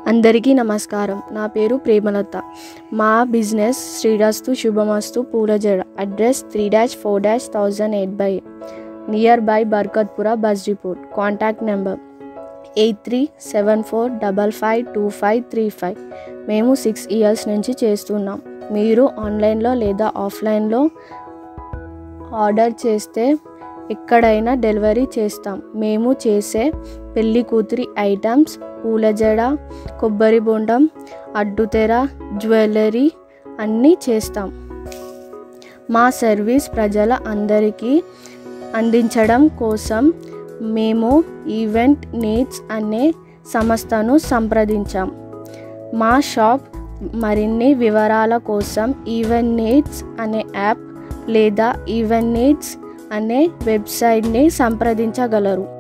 అందరికీ నమస్కారం నా పేరు ప్రేమలత మా business Srirastu Subhamastu Poolajada address three dash four dash thousand eight by near by Barkatpura bus depot contact number eight three seven four double five two five three five మేము six years నుంచి చేస్తున్నాం మీరు ఆన్లైన్లో లేదా ఆఫ్లైన్లో ఆర్డర్ చేస్తే ఎక్కడైనా డెలివరీ చేస్తాం మేము చేసే పెళ్లి కూతురి ఐటమ్స్ పూలజడ కొబ్బరి బొండం అడ్డుతెర జ్యువెలరీ అన్నీ చేస్తాం మా సర్వీస్ ప్రజల అందరికీ అందించడం కోసం మేము ఈవెంట్ నీడ్స్ అనే సంస్థను సంప్రదించాం మా షాప్ మరిన్ని వివరాల కోసం ఈవెంట్ నీడ్స్ అనే యాప్ లేదా ఈవెంట్ నీడ్స్ అనే వెబ్సైట్ని సంప్రదించగలరు